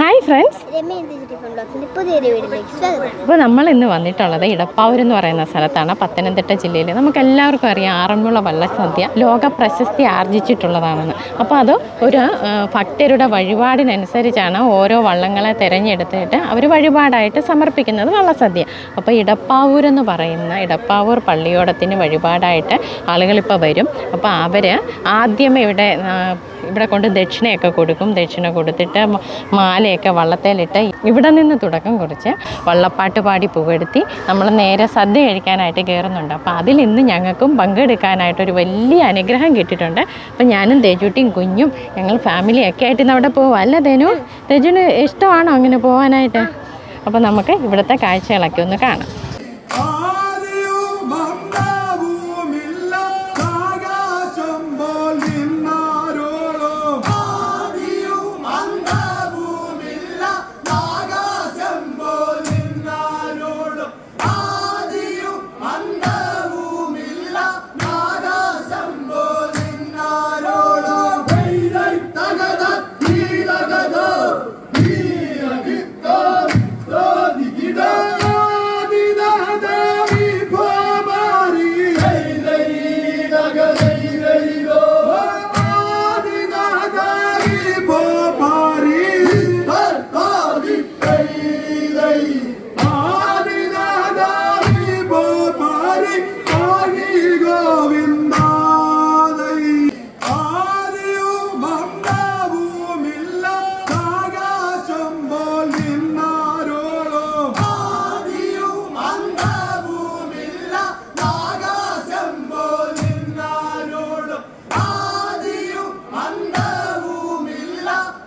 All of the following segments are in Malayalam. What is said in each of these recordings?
ഹായ് ഫ്രണ്ട്സ് രമ്യ ഡിജിറ്റൽ ബ്ലോഗ്സിന്റെ പുതിയൊരു വീഡിയോയിലേക്ക് സ്വാഗതം അപ്പോൾ നമ്മൾ ഇന്ന് വന്നിട്ടുള്ളത് ഇടപ്പാവൂർ എന്ന് പറയുന്ന സ്ഥലത്താണ് പത്തനംതിട്ട ജില്ലയിൽ നമുക്ക് എല്ലാവർക്കും അറിയാം ആറന്മുള വള്ളസദ്യ ലോക പ്രശസ്തി ആർജിച്ചിട്ടുള്ളതാണെന്ന് അപ്പോൾ അത് ഒരു ആ, ഭക്തരുടെ വഴിപാടിനനുസരിച്ചാണ് ഓരോ വള്ളങ്ങളെ തിരഞ്ഞെടുത്തിട്ട് അവർ വഴിപാടായിട്ട് സമർപ്പിക്കുന്നത് വള്ളസദ്യ അപ്പോൾ ഇടപ്പാവൂർ എന്ന് പറയുന്ന ഇടപ്പാവൂർ പള്ളിയോടത്തിന് വഴിപാടായിട്ട് ആളുകളിപ്പോൾ വരും അപ്പോൾ അവർ ആദ്യമേ ഇവിടെ ആ, ഇവിടെ കൊണ്ട് ദക്ഷിണയൊക്കെ കൊടുക്കും ദക്ഷിണ കൊടുത്തിട്ട് മ- മാലയൊക്കെ വള്ളത്തേലിട്ട് ഇവിടെ നിന്ന് തുടക്കം കുറിച്ച് വള്ളപ്പാട്ട് പാടി പുകഴ്ത്തി നമ്മൾ നേരെ സദ്യ കഴിക്കാനായിട്ട് കയറുന്നുണ്ട് അപ്പോൾ അതിൽ ഇന്ന് ഞങ്ങൾക്കും പങ്കെടുക്കാനായിട്ടൊരു വലിയ അനുഗ്രഹം കിട്ടിയിട്ടുണ്ട് അപ്പോൾ ഞാനും തേജുട്ടിയും കുഞ്ഞും ഞങ്ങൾ ഫാമിലിയൊക്കെ ആയിട്ട് ഇന്ന് അവിടെ പോവാം അല്ല തേനു തേജുന് ഇഷ്ടമാണോ അങ്ങനെ പോകാനായിട്ട് അപ്പോൾ നമുക്ക് ഇവിടുത്തെ കാഴ്ചകളൊക്കെ ഒന്ന് കാണാം ആദിയും അന്ത്യവുമില്ല ആകാശം പോൽ നിന്നാരോളം ആദിയും അന്ത്യവുമില്ല ആകാശം പോൽ നിന്നാരോളം ആദിയും അന്ത്യവുമില്ല ആകാശം പോൽ നിന്നാരോളം ദൈദൈ തകത തീരകതോ തീരകിത്തോ ആദിയും അന്ത്യവുമില്ല ആകാശം പോൽ നിന്നാരോളം ആദിയും അന്ത്യവുമില്ല ആകാശം പോൽ നിന്നാരോളം ആദിയും അന്ത്യവുമില്ല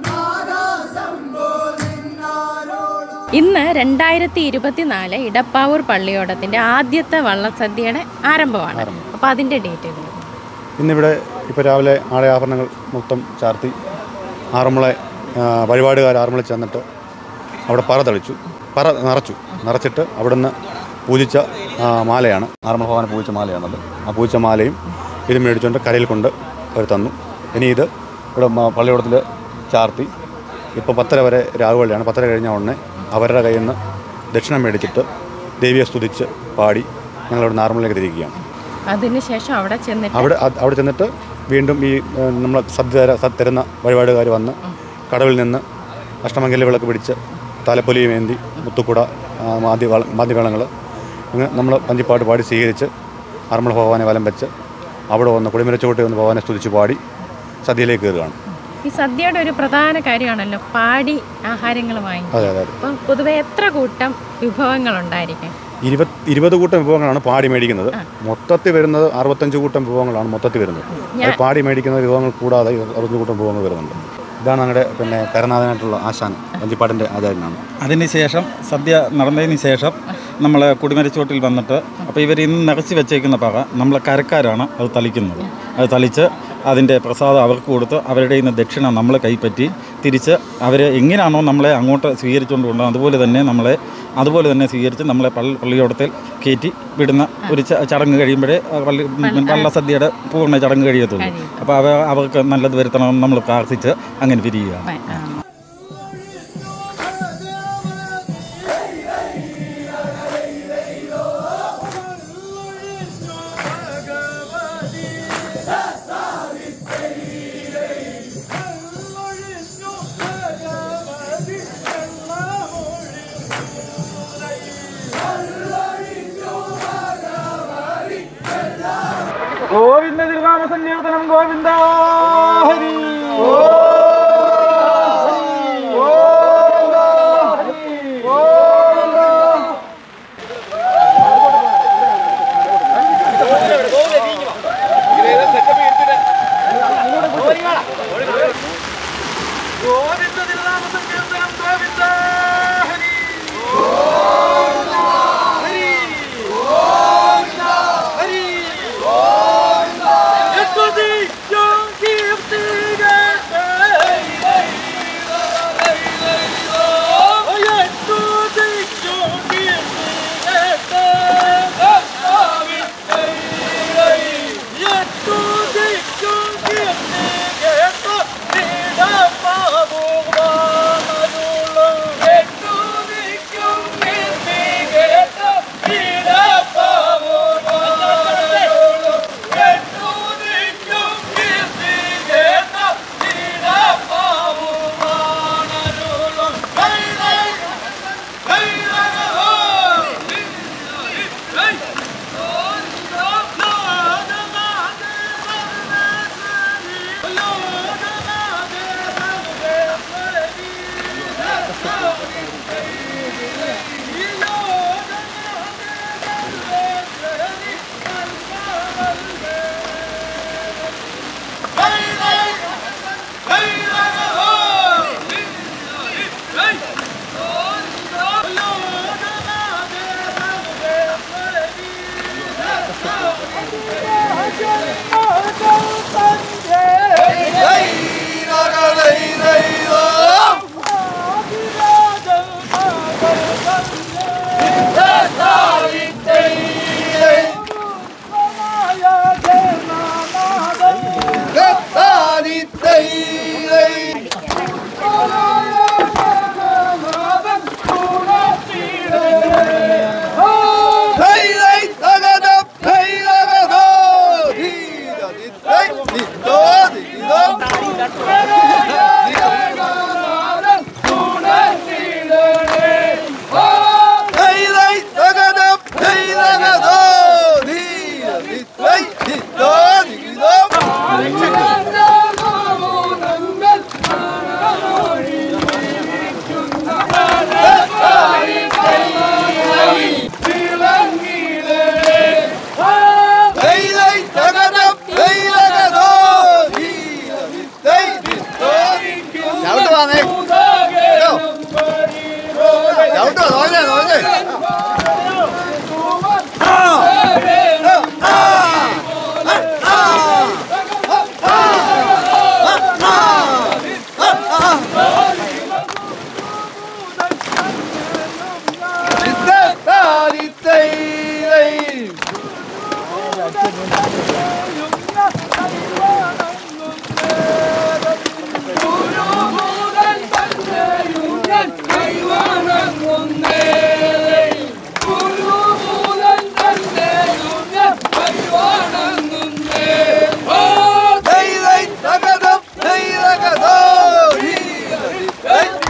ആകാശം പോൽ നിന്നാരോളം ഇന്ന് രണ്ടായിരത്തി ഇരുപത്തിനാല് ഇടപ്പാവൂർ പള്ളിയോടത്തിൻ്റെ ആദ്യത്തെ വള്ളസദ്യയുടെ ആരംഭമാണ് അപ്പോൾ അതിൻ്റെ ഡീറ്റെയിൽ ഇന്നിവിടെ ഇപ്പോൾ രാവിലെ ആളെ ആഭരണങ്ങൾ മൊത്തം ചാർത്തി ആറന്മുള ആ, വഴിപാടുകാർ ആറന്മുള ചെന്നിട്ട് അവിടെ പറ തെളിച്ചു പറ നിറച്ചു നിറച്ചിട്ട് അവിടുന്ന് പൂജിച്ച ആ, മാലയാണ് ആറന്മുള ഭഗവാനെ പൂജിച്ച മാലയാണത് ആ പൂജിച്ച മാലയും ഇത് മേടിച്ചുകൊണ്ട് കരയിൽ കൊണ്ട് അവർ തന്നു ഇനി ഇത് ഇവിടെ മ- പള്ളിയോടത്തിൽ ചാർത്തി ഇപ്പോൾ പത്തര വരെ രാവുകളിലാണ് പത്തര കഴിഞ്ഞ ഉടനെ അവരുടെ കയ്യിൽ നിന്ന് ദക്ഷിണം മേടിച്ചിട്ട് ദേവിയെ സ്തുതിച്ച് പാടി ഞങ്ങളിവിടെ ആറന്മുളയിലേക്ക് തിരിക്കുകയാണ് അതിനുശേഷം അവിടെ ചെന്നിട്ട് അവിടെ അത് അവിടെ ചെന്നിട്ട് വീണ്ടും ഈ നമ്മൾ സദ്യ തര- സ- തരുന്ന വഴിപാടുകാർ വന്ന് കടവിൽ നിന്ന് അഷ്ടമംഗല്യ വിളക്ക് പിടിച്ച് താലപ്പൊലിയും ഏന്തി മുത്തുക്കുട ആ, മാദ്യ മാദ്യമേളങ്ങൾ ഇങ്ങനെ നമ്മൾ പഞ്ചിപ്പാട്ട് പാടി സ്വീകരിച്ച് ആറന്മുള ഭഗവാനെ വലം വെച്ച് അവിടെ വന്ന് കുടിമരച്ചോട്ടി വന്ന് ഭഗവാനെ സ്തുതിച്ച് പാടി സദ്യയിലേക്ക് കയറുകയാണ് ഈ സദ്യയുടെ ഒരു പ്രധാന കാര്യമാണല്ലോ പാടി ആഹാരങ്ങൾ വാങ്ങിക്കുക അതെ അതെ അതെ അപ്പം പൊതുവെ എത്ര കൂട്ടം വിഭവങ്ങൾ ഉണ്ടായിരിക്കും ഇരുപത് ഇരുപത് കൂട്ടം വിഭവങ്ങളാണ് പാടി മേടിക്കുന്നത് മൊത്തത്തിൽ വരുന്നത് അറുപത്തഞ്ച് കൂട്ടം വിഭവങ്ങളാണ് മൊത്തത്തിൽ വരുന്നത് അത് പാടി മേടിക്കുന്ന വിഭവങ്ങൾ കൂടാതെ അറുപത്തഞ്ച് കൂട്ടം വിഭവങ്ങൾ വരുന്നുണ്ട് ഇതാണ് ഞങ്ങളുടെ പിന്നെ കരനാഥനായിട്ടുള്ള ആശാൻ വഞ്ചിപ്പാട്ടിൻ്റെ ആചാര്യനാണ് അതിനുശേഷം സദ്യ നടന്നതിന് ശേഷം നമ്മൾ കുടിമരച്ചോട്ടിൽ വന്നിട്ട് അപ്പോൾ ഇവർ ഇന്ന് നിറച്ച് വെച്ചേക്കുന്ന പറ നമ്മൾ കരക്കാരാണ് അത് തളിക്കുന്നത് അത് തളിച്ച് അതിൻ്റെ പ്രസാദം അവർക്ക് കൊടുത്ത് അവരുടെ ഇന്ന് ദക്ഷിണ നമ്മൾ കൈപ്പറ്റി തിരിച്ച് അവർ എങ്ങനെയാണോ നമ്മളെ അങ്ങോട്ട് സ്വീകരിച്ചുകൊണ്ട് കൊണ്ടുപോകുന്നത് അതുപോലെ തന്നെ നമ്മളെ അതുപോലെ തന്നെ സ്വീകരിച്ച് നമ്മളെ പള്ളി പള്ളിയോടത്തിൽ കയറ്റി വിടുന്ന ഒരു ച- ചടങ്ങ് കഴിയുമ്പോഴേ ആ പള്ളി വള്ളസദ്യയുടെ പൂർണ്ണ ചടങ്ങ് കഴിയത്തുള്ളൂ അപ്പോൾ അവ അവർക്ക് നല്ലത് വരുത്തണമെന്ന് നമ്മൾ പ്രാർത്ഥിച്ച് അങ്ങനെ പിരിയുകയാണ് ആ. ഗോവിന്ദ തിരുനാമ സങ്കീർത്തനം ഗോവിന്ദ ഹരി ഗോവിന്ദ തിരുനാമ സങ്കീർത്തനം ഗോവിന്ദ ഹരി ഹരി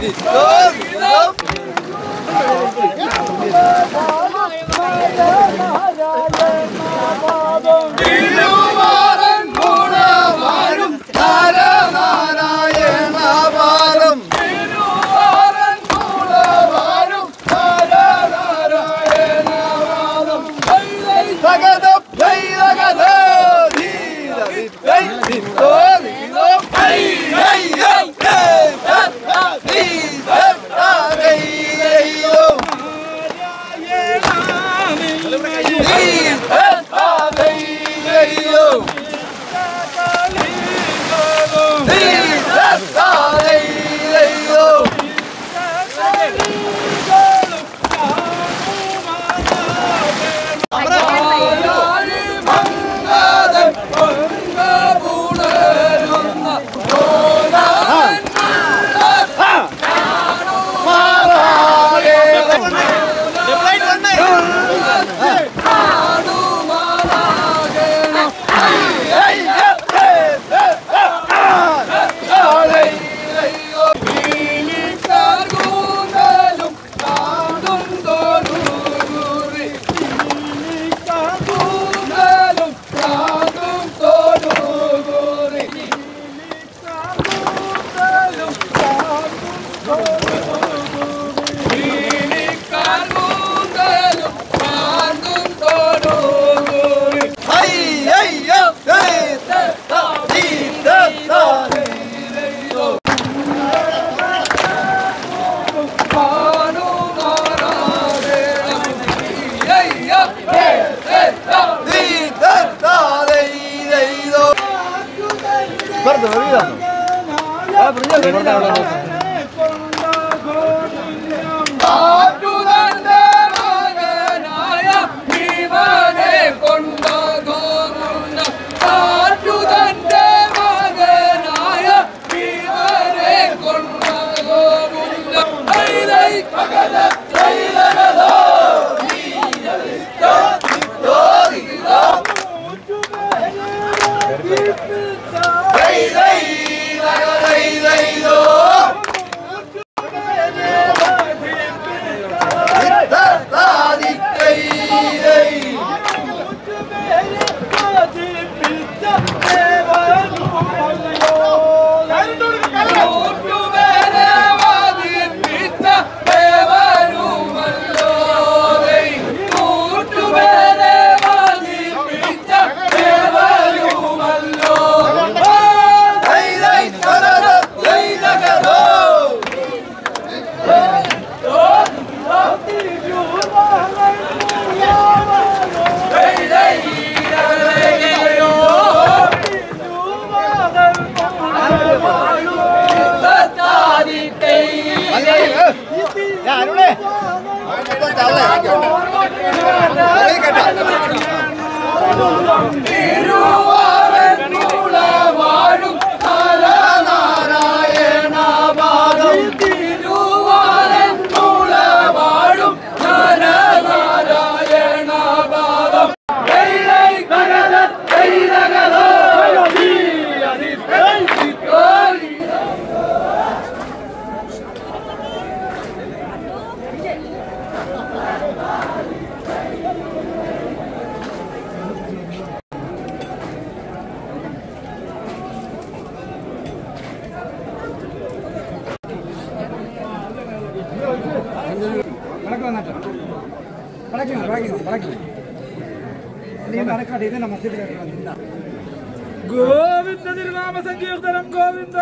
ഗോവിന്ദ തിരുനാമ സങ്കീർത്തനം ഗോവിന്ദ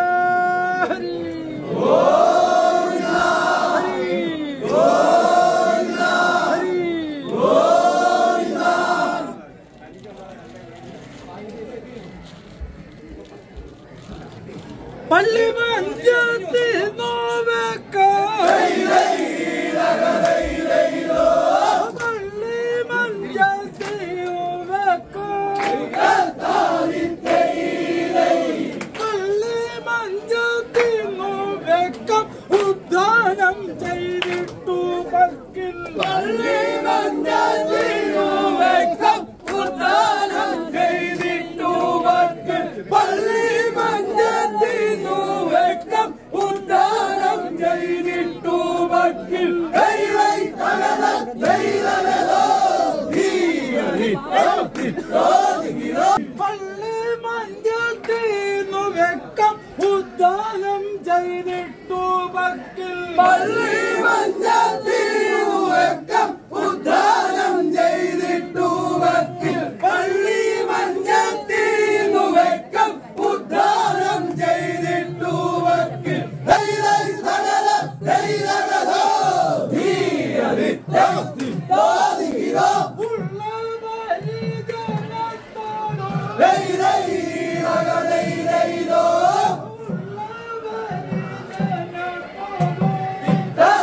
ഹരി പള്ളി മഞ്ചത്തി നോവക്കായി പള്ളി മഞ്ചത്തി നോവക്കായി പള്ളി മഞ്ചത്തി നോവക്കം വക്കിൽ ദൈ ദൈ തകത ദൈ തകതോ പള്ളി മഞ്ചത്തീന്നു വെക്കം ഉദ്ദാനം ചെയ്തിട്ടു വക്കിൽ പള്ളി മഞ്ചത്തീന്നു വെക്കം ഉദ്ദാനം ചെയ്തിട്ടു വക്കിൽ പള്ളി മഞ്ചത്തീന്നു വെക്കം ഉദ്ദാനം ചെയ്തിട്ടു വക്കിൽ ദൈ ദൈ തകത ദൈ തകതോ ധീരവിദ്യാ ഉള്ള ബലി ജനത്തോടോ ദൈ ദൈ തക ദൈ ദൈ ദോ ഉള്ള ബലി ജനത്തോടോ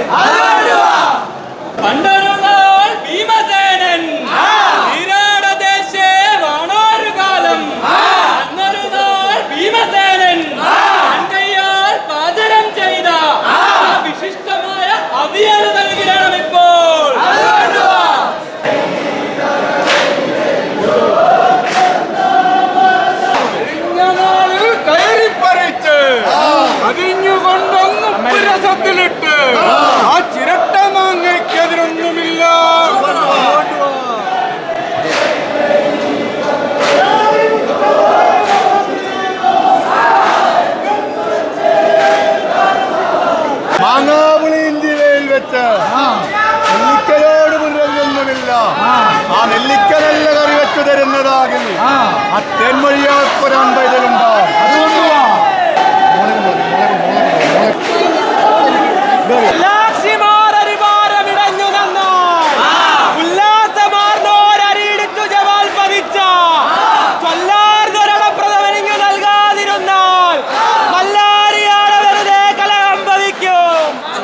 പണ്ടൊരു നാൾ ഭീമസേനൻ വിരാടദേശേ വാണോരു കാലം അന്നൊരു നാൾ ഭീമസേനൻ കയ്യാൽ പാചകം ചെയ്ത ആ വിശിഷ്ടമായ അവിയൽ നൽകിടണം ഇപ്പോൾ കയറിപ്പറിച്ച് അതിഞ്ഞുകൊണ്ടൊന്ന് രസത്തിലിട്ട് ആ ചിരട്ട മാങ്ങയ്ക്കെതിരൊന്നുമില്ല മാങ്ങാപുളിയിന്ത്യയിൽ വെച്ച് നെല്ലിക്കയോട് മുരങ്ങൊന്നുമില്ല ആ നെല്ലിക്ക നല്ല കറി വെച്ചു തരുന്നതാകിൽ ആ തേൻമൊഴിയാക്കൊരാൻ പൈതലുണ്ടാവും ലാക്ഷിമാരരിവാരമിടഞ്ഞു നന്നായി ഉല്ലാസമാർന്നോരരിയിടിച്ചു ജവാൽ പതിച്ച കൊല്ലാർന്നൊരടപ്രഥമനിങ്ങു നൽകാതിരുന്നാൽ മല്ലാരിയാടെ വെറുതെ കലഹം ഭവിക്കും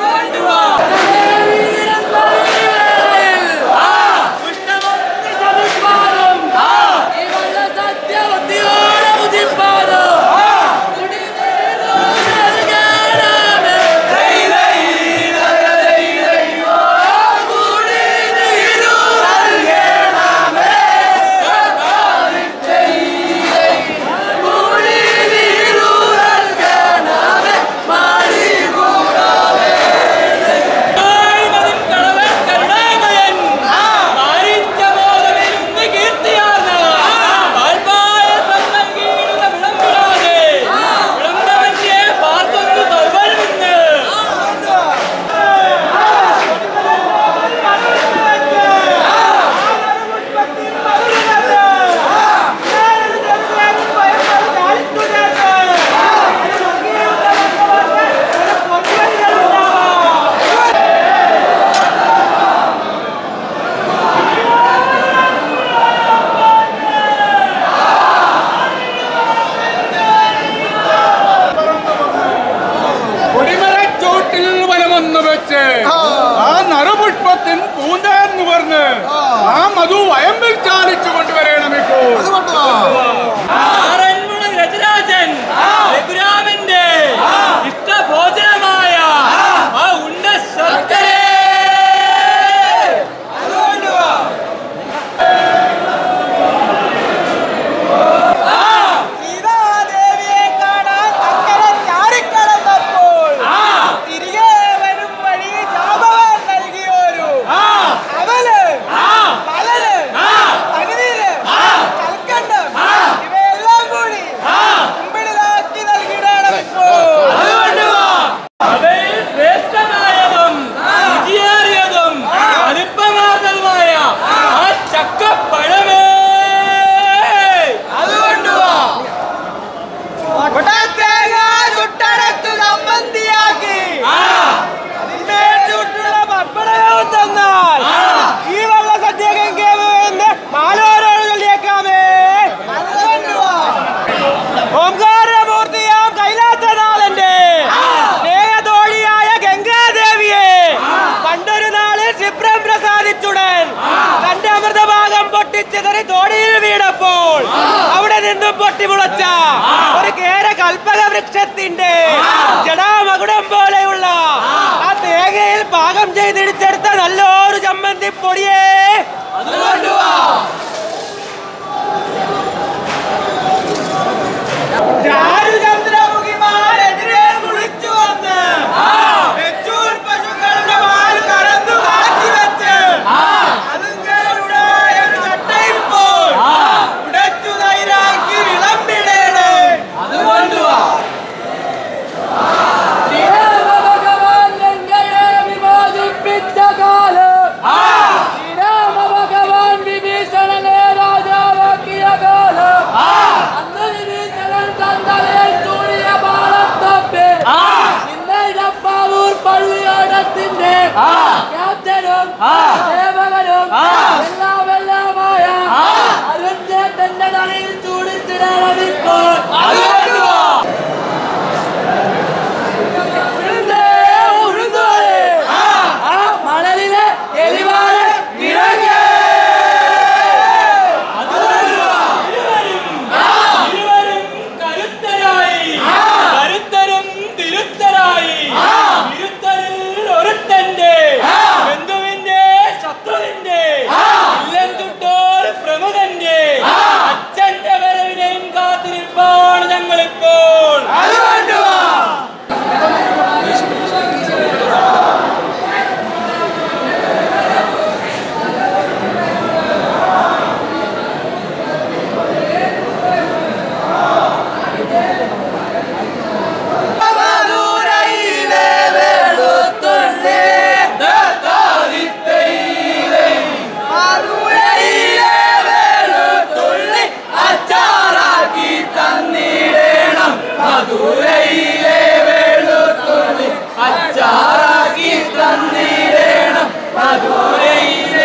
കൊടിമരച്ചോട്ടിൽ വനമൊന്നു വെച്ച് ആ നറുപുഷ്പത്തിൻ പൂന്തേന്ന് പറഞ്ഞ് ആ മധു വയമ്പിൽ ചാലിച്ചു കൊണ്ടുവരണമെങ്കിൽ ആറന്മുള രജരാജൻ രഘുരാമന്റെ ഇഷ്ടഭോജനമായ ആ ഉണ്ട ശർക്കരേ സീതാദേവിയെ കാണാൻ അക്കരെ ചാടിക്കടന്നപ്പോൾ തിരികെ വരും വഴി ജാമ്പവാൻ നൽകിയോരു അവല് മലര് തനിനീര് കൽക്കണ്ടം ഇവയെല്ലാം കൂടി മുമ്പിലാക്കി നൽകിടണം ഇപ്പോൾ അവയിൽ ശ്രേഷ്ഠമായതും രുചിയേറിയതും അല്പമാർന്നതുമായ ആ ചക്കപ്പഴമേ അതുകൊണ്ട് തേങ്ങ ചുട്ടടച്ചു ചമ്മന്തിയാക്കി അതിന്മേൽ ചുട്ടുള്ള പപ്പടവും തന്നാൽ ഈ വെള്ള സദ്യ എന്ന് മാലോരോട് ചൊല്ലിയേക്കാമേ ഓംകാരമൂർത്തിയാം കൈലാസനാഥന്റെ സ്നേഹതോഴിയായ ഗംഗാദേവിയെ പണ്ടൊരു നാളിൽ ക്ഷിപ്രം പ്രസാദിച്ചുടൻ തന്റെ അമൃതഭാഗം പൊട്ടിച്ചെതറി തോടിയിൽ വീണപ്പോൾ അവിടെ നിന്നും പൊട്ടിമുളച്ച ഒരു കേര കൽപ്പക വൃക്ഷത്തിന്റെ ജടാമകുടം പോലെയുള്ള ആ തേങ്ങയിൽ പാകം ചെയ്തിടിച്ചെടുത്ത നല്ലൊരു ചമ്മന്തി പൊടിയേ ചാരുചന്ദ്രമുഖിമാരെതിരെ കുളിച്ചു വന്ന് നെച്ചൂർ പശുക്കളുടെ പാൽ കറന്നു കാച്ചി വെച്ച് അതുങ്ങളുടെ ഒരു ചട്ടയിപ്പോൾ ഉടച്ചു തൈരാക്കി വിളമ്പിടേണ് അതുകൊണ്ട് ഭഗവാൻ വിഭീഷണനെ രാജാവാക്കിയ കാലം അന്ന് വിഭീഷണൻ തന്തലയിൽ ചൂടിയ പാളത്തപ്പി ഇന്നപ്പാവൂർ പള്ളിയോടത്തിന്റെ ക്യാപ്റ്റനും സേവകനും എല്ലാം എല്ലാമായ അരുൺചേട്ടന്റെ തലയിൽ ചൂടിച്ചിടണമിപ്പോൾ ഉഴുന്നേ, ഉഴുന്നോളെ. വന്നിടേണം മധുരയിലെ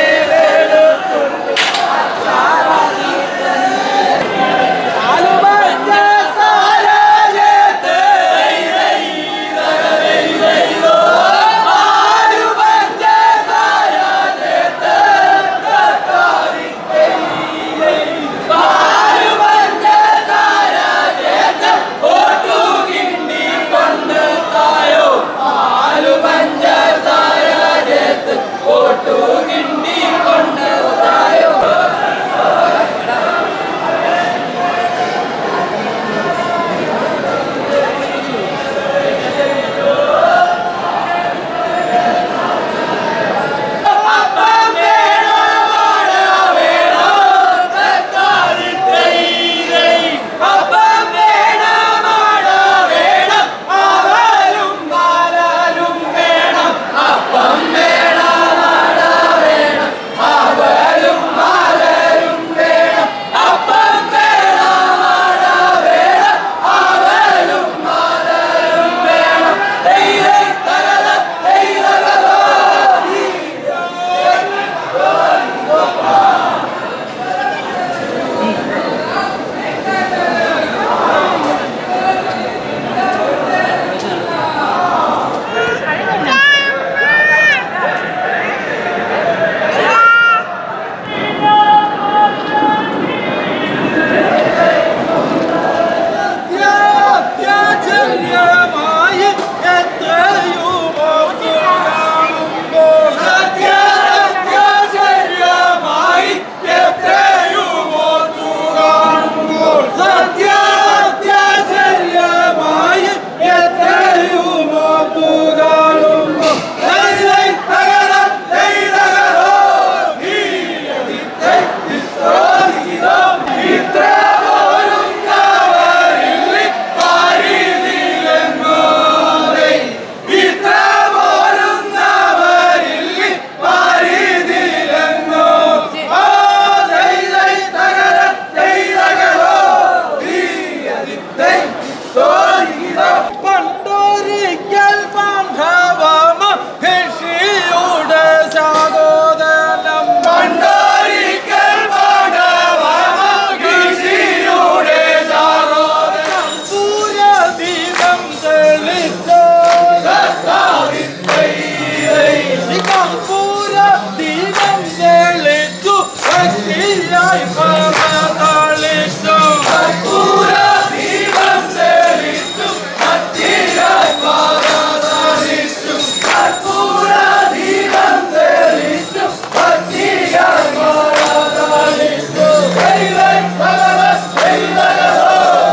അത്യാചര്യമായി എത്രയുമോ സത്യാചര്യമായി എത്രയുമോ കാണുമ്പോൾ സത്യാചര്യമായി എത്രയുമോ കാണുമ്പോൾ ഇത്ര പോലും കവരിൽ ഇത്ര പോലും നവരിൽ പരിധിയിലെങ്ങോ ഓ ദൈ ദൈ തകര ദൈ തകരോ ദൈ തോരിതോ പണ്ടൊരിക്കൽ ബാന്ധവമ ഋഷിയുടെ സഹോദരം പണ്ടൊരിക്കൽ ബാന്ധവമ ഋഷിയുടെ സഹോദരം സൂര്യദീപം തെളിച്ചോ പൂരദീപം തെളിച്ചു ഭക്തിയായി പരതളിച്ചു പൂരദീപം തെളിച്ചു ഭക്തിയായി പരതളിച്ചു പൂരദീപം തെളിച്ചു ഭക്തിയായി പരതളിച്ചു ദൈവം ഭഗവ ദൈവോ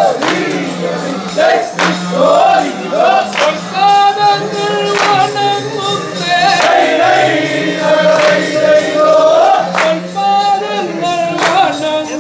പൊൻപാദങ്ങൾ വണങ്ങുന്നേ പൊൻപാദങ്ങൾ വണങ്ങുന്നേ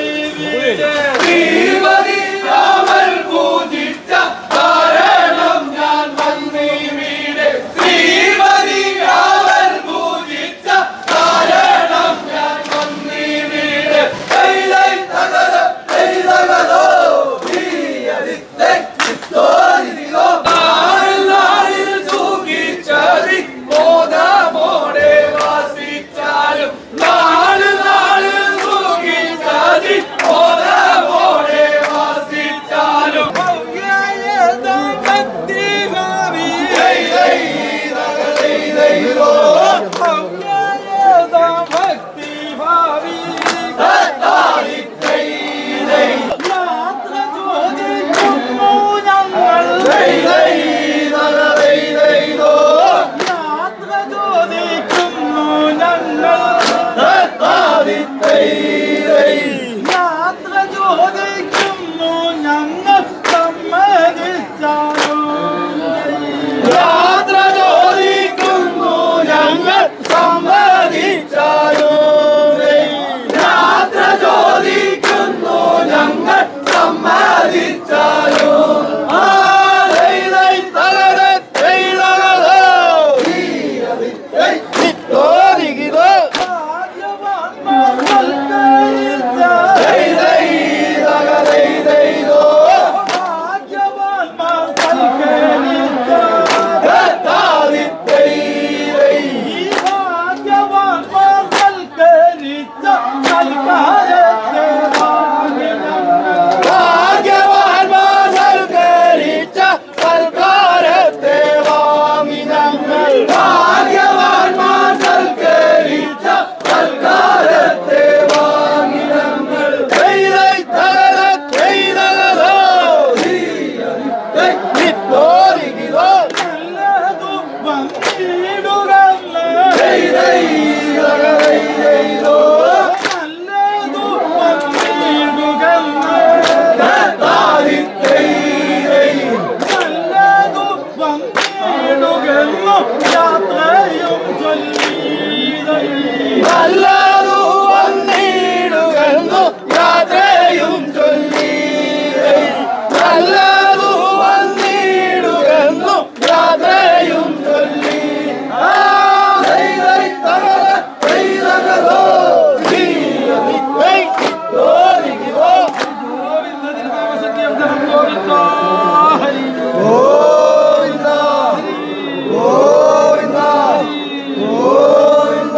ശ്രീമതി രാമൻ പൂജിച്ച കാരണം ഞാൻ വന്നിവിടെ ശ്രീമതി രാമൻ പൂജിച്ച കാരണം ഞാൻ വന്നിവിടെ കൈലൈ തകര കൈതകതോ നീയതിത്തെ ചിത്തോരിതിലോ നാളിൽ നാളിൽ സൂക്ഷിച്ചതി ബോധമോടെ വാസിച്ചാലും നാളിൽ നാളിൽ സൂക്ഷിച്ചതി ബോധമോടെ വാസിച്ചാലും യാത്ര ചോദിക്കുന്നു ഞങ്ങൾ സമ്മതിച്ചാലോ യാത്ര ചോദിക്കുന്നു ഞങ്ങൾ സമ്മതിച്ചാലോ ആ ദൈ ദൈ തകര ദൈ തകരോ. ദൈ ചിത്തോരികിതോ. ദൈ ദൈ തക ദൈ ദൈതോ. ഭാഗ്യവാന്മാർ സൽക്കരിച്ച സൽക്കാരത്തെ വാങ്ങി ഞങ്ങൾ ഭാഗ്യവാന്മാർ സൽക്കരിച്ച സൽക്കാരത്തെ വാങ്ങി ഞങ്ങൾ ദൈവൈ തകര ദൈവകതോ നിത്തോരികിതോ ദൈ ദൈ തക ദൈ ദൈതോ നല്ലതു വന്നിടുകെന്നു യാത്രയും ചൊല്ലി നല്ലതു വന്നിടുകെന്നു യാത്രയും ചൊല്ലി ആ ദൈ ദൈ തകര ദൈ തകരോ ദൈ ദൈ ദോരികിതോ ഗോവിന്ദ ഗോവിന്ദ ഗോവിന്ദ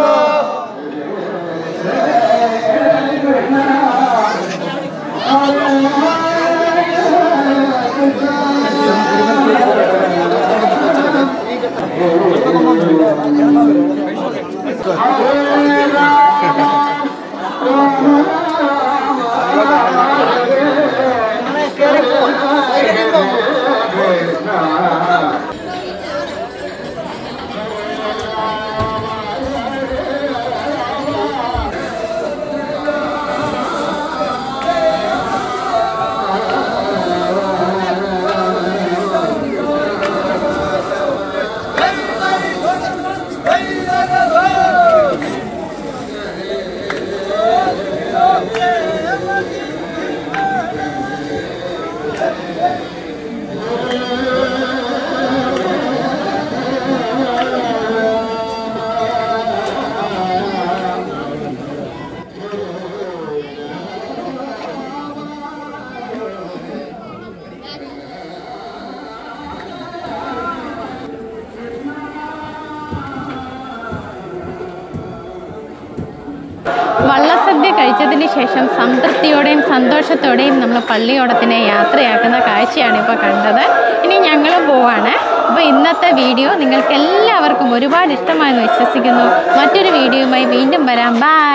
വള്ളസദ്യ കഴിച്ചതിന് ശേഷം സംതൃപ്തിയോടെയും സന്തോഷത്തോടെയും നമ്മൾ പള്ളിയോടത്തിനെ യാത്രയാക്കുന്ന കാഴ്ചയാണ് ഇപ്പോൾ കണ്ടത് ഇനി ഞങ്ങളും പോവാണ് അപ്പോൾ ഇന്നത്തെ വീഡിയോ നിങ്ങൾക്ക് എല്ലാവർക്കും ഒരുപാട് ഇഷ്ടമായെന്ന് വിശ്വസിക്കുന്നു മറ്റൊരു വീഡിയോയുമായി വീണ്ടും വരാം ബൈ